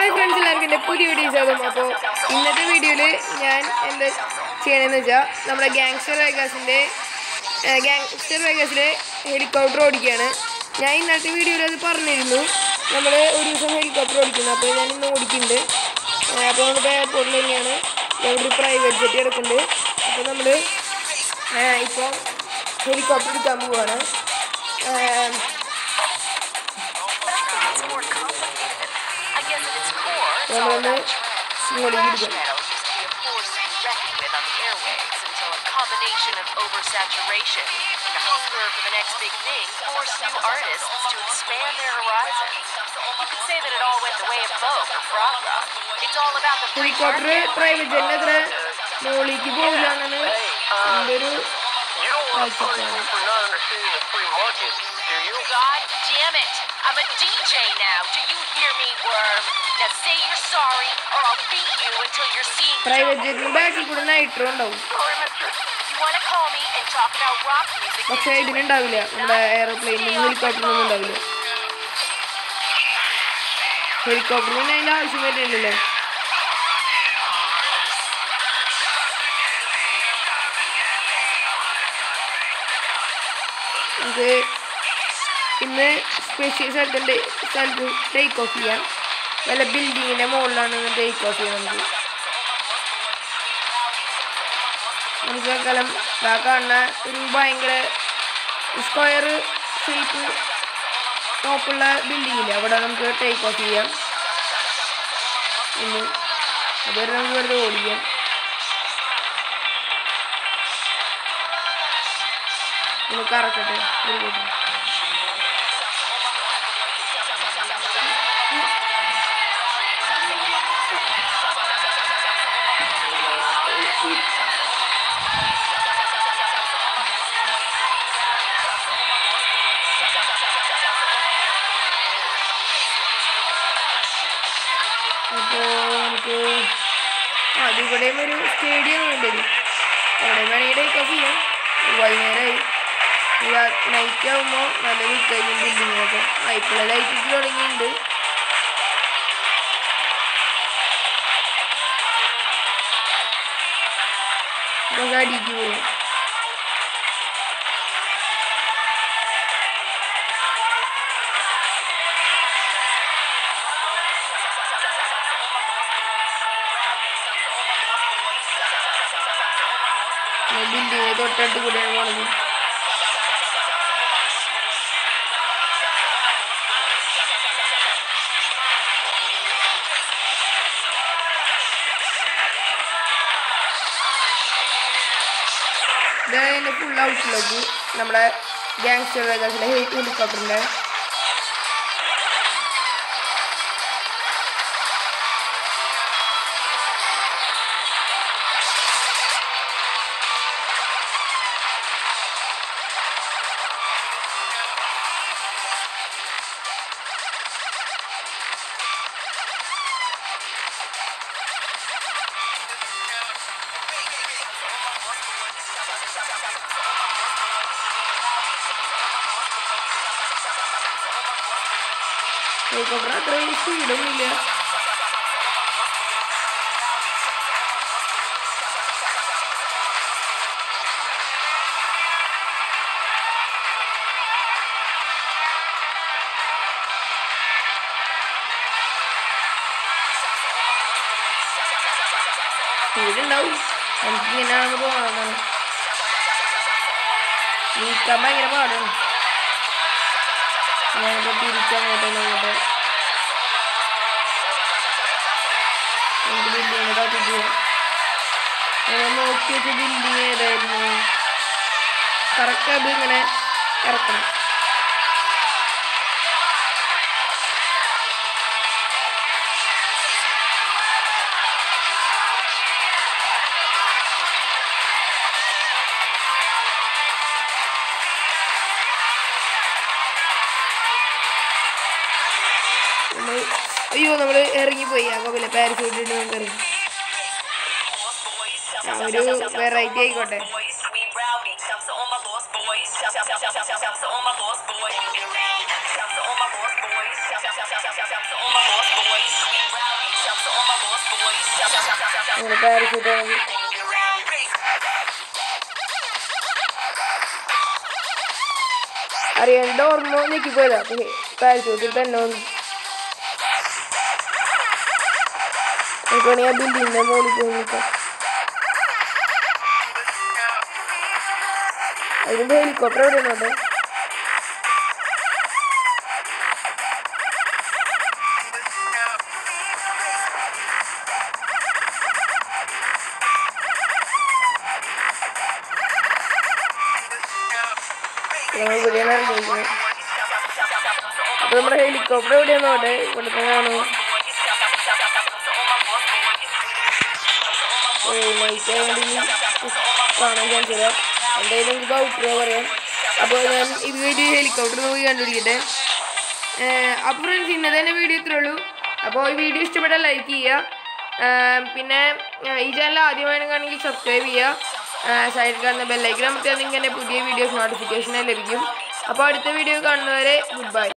Hi friends എല്ലാവർക്കും എൻ്റെ പുതിയ വീഡിയോ സ്വാഗതം അപ്പോൾ ഇന്നത്തെ വീഡിയോയിൽ ഞാൻ എന്താ ചെയ്യണമെന്ന് വെച്ചാൽ നമ്മുടെ ഗാങ്സ്റ്റർ വേഗാസിൻ്റെ ഗാങ്സ്റ്റർ വേഗാസിലെ ഹെലികോപ്റ്റർ ഓടിക്കുകയാണ് ഞാൻ ഇന്നത്തെ വീഡിയോയിൽ അത് പറഞ്ഞിരുന്നു നമ്മൾ ഒരു ദിവസം ഹെലികോപ്റ്റർ ഓടിക്കുന്നു അപ്പോൾ ഞാൻ ഇന്ന് ഓടിക്കുന്നുണ്ട് ഏഹ് അപ്പോൾ നമ്മളിപ്പോൾ എയർപോർട്ടിൽ തന്നെയാണ് ഇവിടെ ഒരു പ്രൈവറ്റ് ജെറ്റ് കിടക്കുന്നുണ്ട് അപ്പോൾ നമ്മൾ ഇപ്പോൾ ഹെലികോപ്റ്റർ എടുക്കാൻ പോവുകയാണ് eh It's more complicated. I guess at its core, it's all നമ്മളൊന്ന് about trends. ഇങ്ങോട്ട് Thrash ഇരിക്കാം metal used to be a force to be reckoned with on the airwaves until a combination of oversaturation and hunger for the next big thing forced new artists to expand their horizons. You could say that it all went the way of folk or prog rock. It's all about the free helicopter market. Private jet അത്ര മുകളിലേക്ക് പോകില്ല എന്നാണ് എൻ്റെ ഒരു You don't want to punish me കാഴ്ചപ്പാട് for not understanding the free market, do you? God damn it! I'm a DJ now. Do you hear me, worm? Now say you're sorry, or I'll beat you until you're seeing private ജെറ്റിന് ബാക്കിൽ കൂടെ nitro ഉണ്ടാവും Sorry, mister. You want to call me and talk about rock music? പക്ഷേ ഇതിനുണ്ടാവില്ല നമ്മുടെ എയർപ്ലെയിനും ഹെലികോപ്റ്ററിനൊന്നും ഉണ്ടാവില്ല ഹെലികോപ്റ്ററിന് അതിൻ്റെ ആവശ്യം വരുന്നില്ലല്ലോ നമുക്ക് ഇന്ന് സ്പെഷ്യൽ സ്ഥലത്തുണ്ട് സ്ഥലത്ത് ടേക്ക് ഓഫ് ചെയ്യാം വല്ല ബിൽഡിങ്ങിൻ്റെ മുകളിലാണ് ടേക്ക് ഓഫ് ചെയ്യാം നമുക്ക് നമുക്ക് തൽക്കാലം ആ കാണുന്ന ഒരു ഭയങ്കര സ്ക്വയർ ഷേപ്പ് ടോപ്പുള്ള ബിൽഡിംഗ് ഇല്ല അവിടെ നമുക്ക് ടേക്ക് ഓഫ് ചെയ്യാം ഇന്ന് അതുവരെ നമുക്ക് വെറുതെ ഓടിക്കാം ഒന്ന് കറക്കട്ടെ ഒരു കൂട്ടം അപ്പോൾ നമുക്ക് ആ അതിവിടെയും ഒരു സ്റ്റേഡിയം ഉണ്ട് അവിടെ വേണമെങ്കിൽ ടേക്ക് ഓഫ് ചെയ്യാം വൈകുന്നേരമായി നൈറ്റ് ആകുമ്പോൾ നല്ല ലുക്കായിരിക്കും ബിൽഡിങ്ങൊക്കെ ആ ഇപ്പോഴെ ലൈറ്റ് ഇട്ട് തുടങ്ങിയിട്ടുണ്ട് നമുക്ക് അടിക്ക് പോകും ബിൽഡിങ്ങിന് തൊട്ടടുത്ത് കൂടെയാണ് പോണത് ഇതാണ് എൻ്റെ ഫുൾ ഔട്ട്ലുക്ക് നമ്മുടെ ഗാങ്സ്റ്റർ വേഗസിലെ ഹെലികോപ്റ്ററിൻ്റെ ഹെലികോപ്റ്റർ അത്രയും സ്പീഡൊന്നുമില്ല സ്പീഡുണ്ടാവും നമുക്കിങ്ങനെയാണ് പോകണം നീക്കാൻ ഭയങ്കര പാടാണ് ഞാനിപ്പോൾ തിരിച്ചങ്ങോട്ട് അങ്ങോട്ട് നമുക്ക് ബിൽഡിങ്ങിനെ ടോപ്പിക്ക് ചെയ്യാം ഞാൻ നോക്കി വെച്ച ബിൽഡിങ് ഏതായിരുന്നു കറക്റ്റ് അത് ഇങ്ങനെ ഇറക്കണം നമ്മൾ അയ്യോ നമ്മൾ ഇറങ്ങിപ്പോയി ആ കോപ്പിലെ പാരഷൂട്ട് ഇട്ട് നമുക്ക് ഇറങ്ങി ആ, ഒരു വെറൈറ്റി ആയിക്കോട്ടെ We rowdy. Shouts to all my lost boys. Shout, shout, shout, shout, shout, shout to all my lost boys. Shout to all my lost boys. Shout, shout, shout, shout, shout, shout to all my lost boys. We rowdy. Parachute ആണ് അറിയാണ്ട് ഓർമ്മ ഞെക്കിപ്പോയതാ പാരഷൂട്ടിൽ തന്നെ വന്നു നമുക്ക് വേണമെങ്കിൽ ആ ബിൽഡിങ്ങിന്റെ മുകളിൽ പോയി നിൽക്കാം അതിന് ഹെലികോപ്റ്റർ എവിടെ ഉണ്ടോ ഞങ്ങൾ ഇവിടെയാണ് ഇറങ്ങിയിരിക്കുന്നത് അപ്പൊ നമ്മുടെ ഹെലികോപ്റ്റർ എവിടെയാന്ന് നോട്ടെ ഇവിടെ തന്നെ കാണുന്നു നൈറ്റ് ആയതുകൊണ്ട് ഇനി കാണാൻ ചാൻസ് ഇല്ല എന്തായാലും എനിക്ക് ഔട്ടറോ പറയാം അപ്പോൾ ഞാൻ ഇത് ഒരു ഹെലികോപ്റ്റർ നോക്കി കണ്ടുപിടിക്കട്ടെ അപ്പോൾ ഫ്രണ്ട്സ് ഇന്നത്തെ തന്നെ വീഡിയോ ഇത്രേ ഉള്ളൂ അപ്പോൾ ഈ വീഡിയോ ഇഷ്ടപ്പെട്ടാൽ ലൈക്ക് ചെയ്യുക ഏഹ് പിന്നെ ഏഹ് ഈ ചാനൽ ആദ്യമായിട്ട് കാണുമെങ്കിൽ സബ്സ്ക്രൈബ് ചെയ്യുക സൈഡിൽ കാണുന്ന ബെല്ലൈക്കൻ അമർത്തിയാൽ നിങ്ങൾക്ക് എൻ്റെ പുതിയ വീഡിയോസ് നോട്ടിഫിക്കേഷൻ ലഭിക്കും അപ്പോൾ അടുത്ത വീഡിയോ കാണുന്നവരെ ഗുഡ് ബൈ